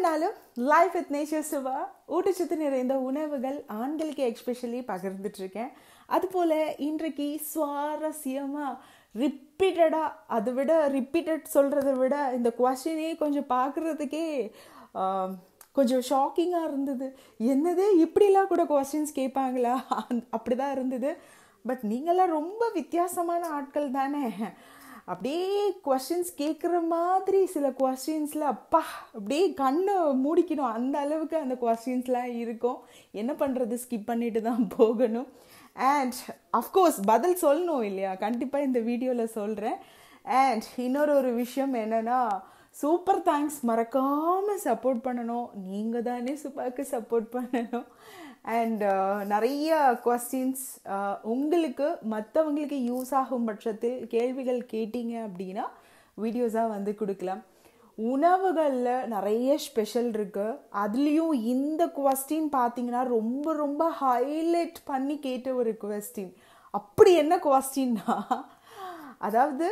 நாளும் life with nature சுவா ஊட்டச்சத்து நிறைந்த உணவுகள் ஆண்களுக்கு எக்ஸ்பெஷலி பகிர்ந்துட்டுருக்கேன் அதுபோல் இன்றைக்கு சுவாரஸ்யமாக ரிப்பீட்டடாக அதை விட ரிப்பீட்டட் சொல்கிறத விட இந்த கொஷினே கொஞ்சம் பார்க்குறதுக்கே கொஞ்சம் ஷாக்கிங்காக இருந்தது என்னது இப்படிலாம் கூட கொஸ்டின்ஸ் கேட்பாங்களா அப்படி தான் இருந்தது பட் நீங்களாம் ரொம்ப வித்தியாசமான ஆட்கள் தானே அப்படியே கொஸ்டின்ஸ் கேட்குற மாதிரி சில கொஸ்டின்ஸில் அப்பா அப்படியே கண்ணை மூடிக்கணும் அந்த அளவுக்கு அந்த கொஸ்டின்ஸ்லாம் இருக்கும் என்ன பண்ணுறது ஸ்கிப் பண்ணிட்டு தான் போகணும் அண்ட் அஃப்கோர்ஸ் பதில் சொல்லணும் இல்லையா கண்டிப்பாக இந்த வீடியோவில் சொல்கிறேன் அண்ட் இன்னொரு ஒரு விஷயம் என்னென்னா சூப்பர் தேங்க்ஸ் மறக்காமல் சப்போர்ட் பண்ணணும் நீங்கள் தானே சுப்பாக்கு சப்போர்ட் பண்ணணும் அண்ட் நிறைய கொஸ்டின்ஸ் உங்களுக்கு மற்றவங்களுக்கு யூஸ் ஆகும் பட்சத்தில் கேள்விகள் கேட்டீங்க அப்படின்னா வீடியோஸாக வந்து கொடுக்கலாம் உணவுகளில் நிறைய ஸ்பெஷல் இருக்குது அதுலேயும் இந்த கொஸ்டின் பார்த்தீங்கன்னா ரொம்ப ரொம்ப ஹைலைட் பண்ணி கேட்ட ஒரு கொஸ்டின் அப்படி என்ன கொஸ்டின்னா அதாவது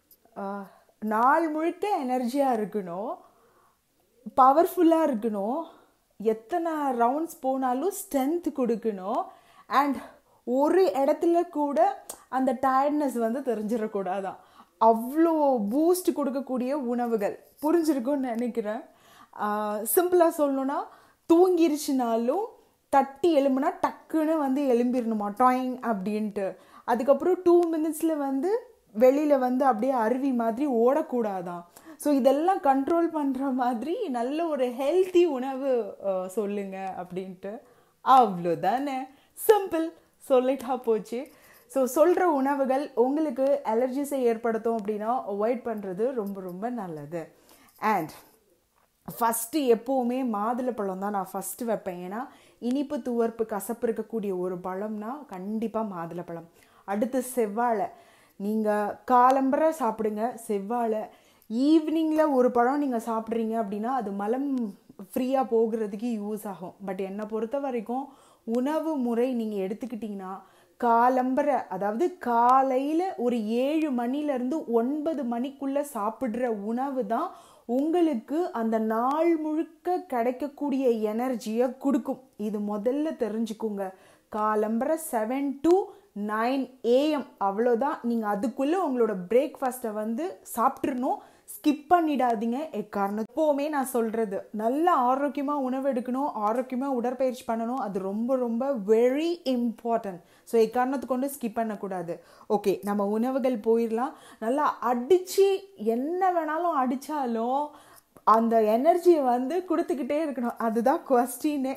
நாள் முழுக்க எனர்ஜியாக இருக்கணும் பவர்ஃபுல்லாக இருக்கணும் எத்தனை ரவுண்ட்ஸ் போனாலும் ஸ்ட்ரென்த் கொடுக்கணும் அண்ட் ஒரு இடத்துல கூட அந்த டயர்ட்னஸ் வந்து தெரிஞ்சிடக்கூடாதான் அவ்வளோ பூஸ்ட் கொடுக்கக்கூடிய உணவுகள் புரிஞ்சிருக்கும்னு நினைக்கிறேன் சிம்பிளாக சொல்லணுன்னா தூங்கிருச்சுனாலும் தட்டி எலும்புனா டக்குன்னு வந்து எலும்பிடணுமா டாயிங் அப்படின்ட்டு அதுக்கப்புறம் டூ மினிட்ஸில் வந்து வெளியில் வந்து அப்படியே அருவி மாதிரி ஓடக்கூடாதான் ஸோ இதெல்லாம் கண்ட்ரோல் பண்ணுற மாதிரி நல்ல ஒரு ஹெல்த்தி உணவு சொல்லுங்க அப்படின்ட்டு அவ்வளோதானே சிம்பிள் சொல்லிட்டா போச்சு ஸோ சொல்கிற உணவுகள் உங்களுக்கு அலர்ஜிஸை ஏற்படுத்தும் அப்படின்னா அவாய்ட் பண்ணுறது ரொம்ப ரொம்ப நல்லது அண்ட் ஃபஸ்ட்டு எப்போவுமே மாதுளப்பழம் தான் நான் ஃபஸ்ட்டு வைப்பேன் ஏன்னா இனிப்பு துவர்ப்பு கசப்பு இருக்கக்கூடிய ஒரு பழம்னா கண்டிப்பாக மாதுளப்பழம் அடுத்து செவ்வாழை நீங்கள் காலம்பரை சாப்பிடுங்க செவ்வாழை ஈவினிங்கில் ஒரு பழம் நீங்கள் சாப்பிட்றீங்க அப்படின்னா அது மலம் ஃப்ரீயாக போகிறதுக்கு யூஸ் ஆகும் பட் என்னை பொறுத்த வரைக்கும் உணவு முறை நீங்கள் எடுத்துக்கிட்டிங்கன்னா காலம்பரை அதாவது காலையில் ஒரு ஏழு மணிலேருந்து ஒன்பது மணிக்குள்ளே சாப்பிட்ற உணவு தான் உங்களுக்கு அந்த நாள் முழுக்க கிடைக்கக்கூடிய எனர்ஜியை கொடுக்கும் இது முதல்ல தெரிஞ்சுக்குங்க காலம்பரை செவன் டு நைன் ஏஎம் அவ்வளோதான் நீங்கள் அதுக்குள்ளே உங்களோட பிரேக்ஃபாஸ்ட்டை வந்து சாப்பிட்றணும் ஸ்கிப் பண்ணிடாதீங்க எக்காரணம் எப்போவுமே நான் சொல்கிறது நல்ல ஆரோக்கியமாக உணவு எடுக்கணும் ஆரோக்கியமாக உடற்பயிற்சி பண்ணணும் அது ரொம்ப ரொம்ப வெரி இம்பார்ட்டன்ட் ஸோ எக்காரணத்தை கொண்டு ஸ்கிப் பண்ணக்கூடாது ஓகே நம்ம உணவுகள் போயிடலாம் நல்லா அடித்து என்ன வேணாலும் அடித்தாலும் அந்த எனர்ஜியை வந்து கொடுத்துக்கிட்டே இருக்கணும் அதுதான் கொஸ்டினே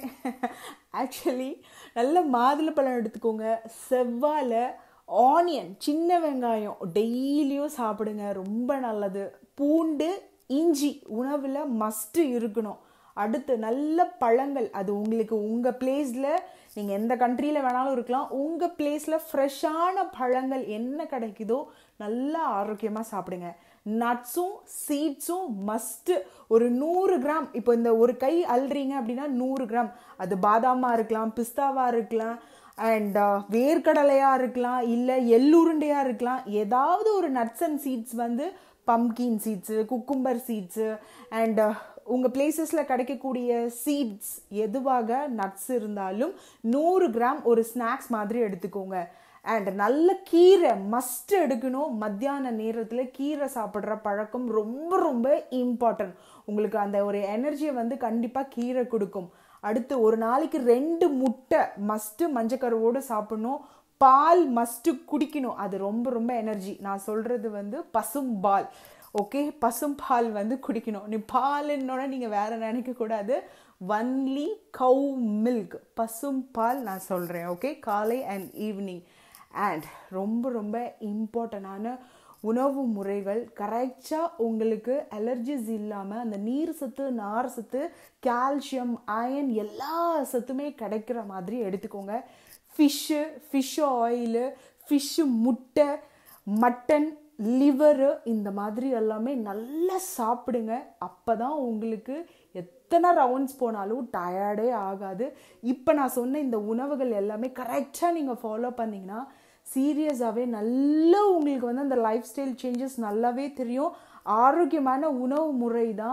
ஆக்சுவலி நல்ல மாதுளப்பழம் எடுத்துக்கோங்க செவ்வாழை ஆனியன் சின்ன வெங்காயம் டெய்லியும் சாப்பிடுங்க ரொம்ப நல்லது பூண்டு இஞ்சி உணவில் மஸ்ட்டு இருக்கணும் அடுத்து நல்ல பழங்கள் அது உங்களுக்கு உங்கள் பிளேஸில் நீங்கள் எந்த கண்ட்ரியில் வேணாலும் இருக்கலாம் உங்கள் பிளேஸில் ஃப்ரெஷ்ஷான பழங்கள் என்ன கிடைக்குதோ நல்லா ஆரோக்கியமாக சாப்பிடுங்க நட்ஸும் சீட்ஸும் மஸ்ட்டு ஒரு நூறு கிராம் இப்போ இந்த ஒரு கை அல்றீங்க அப்படின்னா நூறு கிராம் அது பாதாமாக இருக்கலாம் பிஸ்தாவாக இருக்கலாம் அண்ட் வேர்க்கடலையாக இருக்கலாம் இல்லை எள்ளுருண்டையாக இருக்கலாம் ஏதாவது ஒரு நட்ஸ் அண்ட் சீட்ஸ் வந்து pumpkin seeds cucumber seeds and உங்கள் பிளேசஸில் கிடைக்கக்கூடிய சீட்ஸ் எதுவாக நட்ஸ் இருந்தாலும் நூறு கிராம் ஒரு ஸ்நாக்ஸ் மாதிரி எடுத்துக்கோங்க அண்ட் நல்ல கீரை மஸ்ட் எடுக்கணும் மத்தியான நேரத்தில் கீரை சாப்பிட்ற பழக்கம் ரொம்ப ரொம்ப இம்பார்ட்டன்ட் உங்களுக்கு அந்த ஒரு எனர்ஜியை வந்து கண்டிப்பாக கீரை கொடுக்கும் அடுத்து ஒரு நாளைக்கு ரெண்டு முட்டை மஸ்ட்டு மஞ்சக்கருவோடு சாப்பிடணும் பால் மஸ்ட்டு குடிக்கணும் அது ரொம்ப ரொம்ப எனர்ஜி நான் சொல்கிறது வந்து பசும்பால் ஓகே பசும்பால் வந்து குடிக்கணும் நீ பாலுன்னோட நீங்கள் வேறு நினைக்கக்கூடாது ஒன்லி கவு மில்க் பசும்பால் நான் சொல்கிறேன் ஓகே காலை அண்ட் ஈவினிங் அண்ட் ரொம்ப ரொம்ப இம்பார்ட்டண்டான உணவு முறைகள் கரெக்டாக உங்களுக்கு அலர்ஜிஸ் இல்லாமல் அந்த நீர் சத்து நார் சத்து கால்சியம் அயன் எல்லா சத்துமே கிடைக்கிற மாதிரி எடுத்துக்கோங்க ஃபிஷ்ஷு ஃபிஷ் ஆயிலு ஃபிஷ்ஷு முட்டை மட்டன் லிவரு இந்த மாதிரி எல்லாமே நல்லா சாப்பிடுங்க அப்போ தான் உங்களுக்கு எத்தனை ரவுண்ட்ஸ் போனாலும் டயர்டே ஆகாது இப்போ நான் சொன்ன இந்த உணவுகள் எல்லாமே கரெக்டாக நீங்கள் ஃபாலோ பண்ணிங்கன்னா சீரியஸாகவே நல்ல உங்களுக்கு வந்து அந்த லைஃப் ஸ்டைல் சேஞ்சஸ் நல்லாவே தெரியும் ஆரோக்கியமான உணவு முறை தான்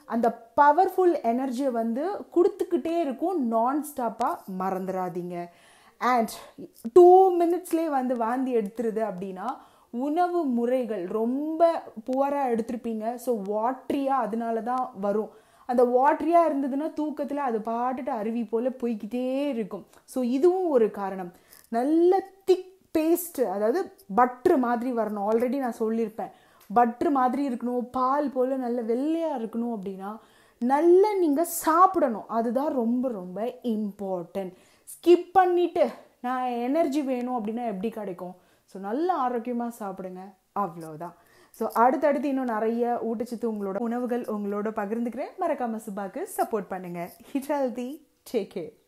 அந்த பவர்ஃபுல் எனர்ஜியை வந்து கொடுத்துக்கிட்டே இருக்கும் நான் ஸ்டாப்பாக மறந்துடாதீங்க அண்ட் டூ மினிட்ஸ்லேயே வந்து வாந்தி எடுத்துருது அப்படின்னா உணவு முறைகள் ரொம்ப புவராக எடுத்திருப்பீங்க ஸோ வாட்ரியாக அதனால தான் வரும் அந்த வாட்ரியாக இருந்ததுன்னா தூக்கத்தில் அது பாட்டுட்டு அருவி போல் போய்கிட்டே இருக்கும் ஸோ இதுவும் ஒரு காரணம் நல்ல திக் பேஸ்ட்டு அதாவது பட்ரு மாதிரி வரணும் ஆல்ரெடி நான் சொல்லியிருப்பேன் பட்ரு மாதிரி இருக்கணும் பால் போல் நல்ல வெள்ளையாக இருக்கணும் அப்படின்னா நல்ல நீங்கள் சாப்பிடணும் அதுதான் ரொம்ப ரொம்ப இம்பார்ட்டன்ட் ஸ்கிப் பண்ணிவிட்டு நான் எனர்ஜி வேணும் அப்படின்னா எப்படி கிடைக்கும் ஸோ நல்ல ஆரோக்கியமாக சாப்பிடுங்க அவ்வளோதான் ஸோ அடுத்தடுத்து இன்னும் நிறைய ஊட்டச்சத்து உங்களோட உணவுகள் உங்களோட பகிர்ந்துக்கிறேன் மறக்காம சுபாக்கு சப்போர்ட் பண்ணுங்க ஹிட் ஹெல்தி டேக் கேர்